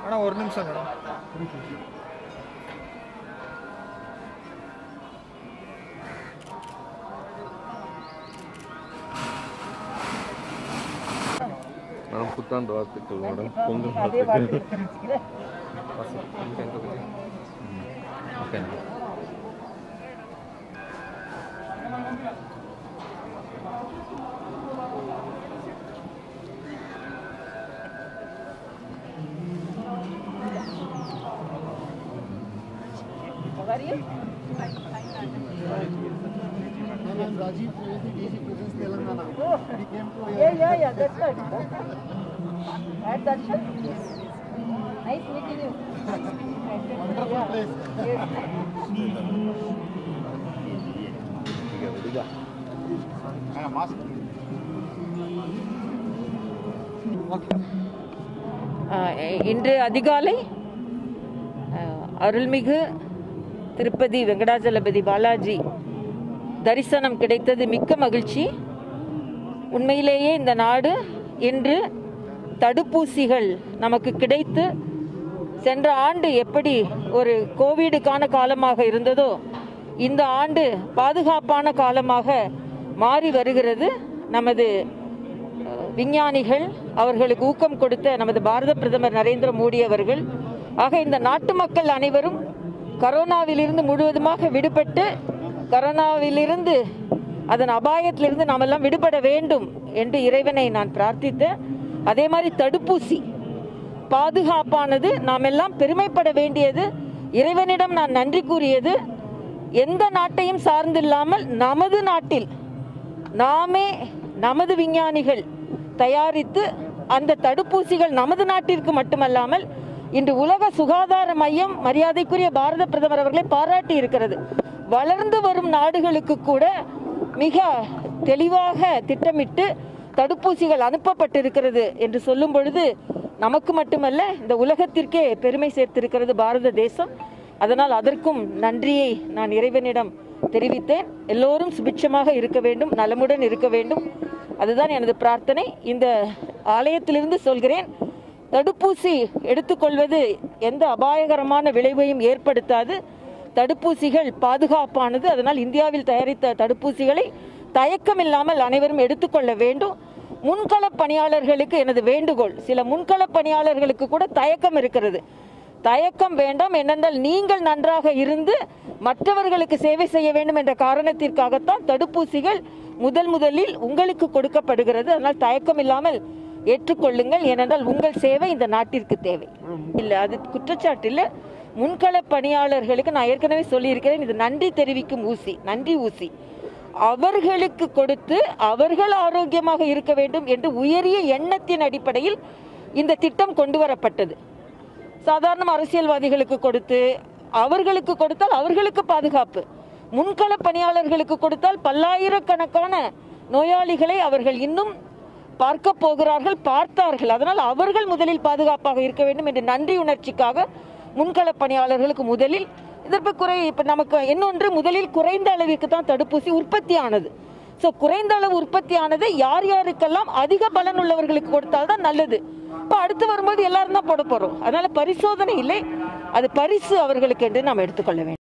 Madam ஒரு நிமிஷம் madam madam புத்தாண்டு வாழ்த்துக்கள் மேடம் பொங்கல் வாழ்த்துக்கள் okay I'm Rajiv Trivedi, DC Presence Telangana. We came to Yeah, yeah, yeah, that's good. At Darshan? Nice meeting you. wonderful place. Yes. ஆஹ் இன்று அதிகாலை ஆஹ் அருள்மிகு திருப்பதி வெங்கடாஜலபதி பாலாஜி தரிசனம் கிடைத்தது மிக்க மகிழ்ச்சி உண்மையிலேயே இந்த நாடு இன்று தடுப்பூசிகள் நமக்கு கிடைத்து சென்ற ஆண்டு எப்படி ஒரு கோவிடுக்கான காலமாக இருந்ததோ இந்த ஆண்டு பாதுகாப்பான காலமாக மாறி வருகிறது நமது அஹ், விஞ்ஞானிகள் அவர்களுக்கு ஊக்கம் கொடுத்த நமது பாரத பிரதமர் நரேந்திர மோடி அவர்கள் ஆக இந்த நாட்டு மக்கள் அனைவரும் கரோனாவிலிருந்து முழுவதுமாக விடுபட்டு கரோனாவிலிருந்து அதன் அபாயத்திலிருந்து நாம் எல்லாம் விடுபட வேண்டும் என்று இறைவனை நான் பிரார்த்தித்தேன் அதே மாதிரி தடுப்பூசி பாதுகாப்பானது நாம் எல்லாம் பெருமைப்பட வேண்டியது இறைவனிடம் நான் நன்றி கூறியது எந்த நாட்டையும் சார்ந்தில்லாமல் நமது நாட்டில் நாமே நமது விஞ்ஞானிகள் தயாரித்து அந்த தடுப்பூசிகள் நமது நாட்டிற்கு மட்டுமல்லாமல் இன்று உலக சுகாதார மையம் மரியாதைக்குரிய பாரத பிரதமர் அவர்களை பாராட்டி இருக்கிறது வளர்ந்து வரும் நாடுகளுக்கு கூட மிக தெளிவாக திட்டமிட்டு தடுப்பூசிகள் அனுப்பப்பட்டிருக்கிறது என்று சொல்லும் பொழுது நமக்கு மட்டுமல்ல இந்த உலகத்திற்கே பெருமை சேர்த்திருக்கிறது பாரத தேசம் அதனால் அதற்கும் நன்றியை நான் இறைவனிடம் தெரிவித்தேன் எல்லோரும் சுபிட்சமாக இருக்க வேண்டும் நலமுடன் இருக்க வேண்டும் அதுதான் எனது பிரார்த்தனை இந்த ஆலயத்திலிருந்து சொல்கிறேன் தடுப்பூசி எடுத்துக்கொள்வது எந்த அபாயகரமான விளைவையும் ஏற்படுத்தாது தடுப்பூசிகள் பாதுகாப்பானது அதனால் இந்தியாவில் தயாரித்த தடுப்பூசிகளை தயக்கமில்லாமல் அனைவரும் எடுத்துக்கொள்ள வேண்டும் முன்கள பணியாளர்களுக்கு எனது வேண்டுகோள் சில முன்கள பணியாளர்களுக்கு கூட தயக்கம் இருக்கிறது தயக்கம் வேண்டாம் என்னென்றால் நீங்கள் நன்றாக இருந்து மற்றவர்களுக்கு சேவை செய்ய வேண்டும் என்ற காரணத்திற்காகத்தான் தடுப்பூசிகள் முதல் முதலில் உங்களுக்கு கொடுக்கப்படுகிறது அதனால் தயக்கம் இல்லாமல் ஏற்றுக்கொள்ளுங்கள் ஏனென்றால் உங்கள் சேவை இந்த நாட்டிற்கு தேவை இல்லை அது குற்றச்சாட்டு இல்லை முன்கள பணியாளர்களுக்கு நான் ஏற்கனவே சொல்லியிருக்கிறேன் இது நன்றி தெரிவிக்கும் ஊசி நன்றி ஊசி அவர்களுக்கு கொடுத்து அவர்கள் ஆரோக்கியமாக இருக்க வேண்டும் என்று உயரிய எண்ணத்தின் அடிப்படையில் இந்த திட்டம் கொண்டு வரப்பட்டது சாதாரண அரசியல்வாதிகளுக்கு கொடுத்து அவர்களுக்கு கொடுத்தால் அவர்களுக்கு பாதுகாப்பு முன்கள பணியாளர்களுக்கு கொடுத்தால் பல்லாயிரக்கணக்கான நோயாளிகளை அவர்கள் இன்னும் பார்க்க போகிறார்கள் பார்த்தார்கள் அதனால் அவர்கள் முதலில் பாதுகாப்பாக இருக்க வேண்டும் என்ற நன்றி உணர்ச்சிக்காக முன்கள பணியாளர்களுக்கு முதலில் இதற்கு குறை இப்போ நமக்கு இன்னொன்று முதலில் குறைந்த அளவிற்கு தான் தடுப்பூசி உற்பத்தி ஆனது ஸோ குறைந்த அளவு உற்பத்தி ஆனதை யார் யாருக்கெல்லாம் அதிக பலன் உள்ளவர்களுக்கு கொடுத்தால் தான் நல்லது இப்போ அடுத்து வரும்போது எல்லாரும் தான் போட போகிறோம் அதனால பரிசோதனை இல்லை அது பரிசு அவர்களுக்கு என்று நாம் எடுத்துக்கொள்ள வேண்டும்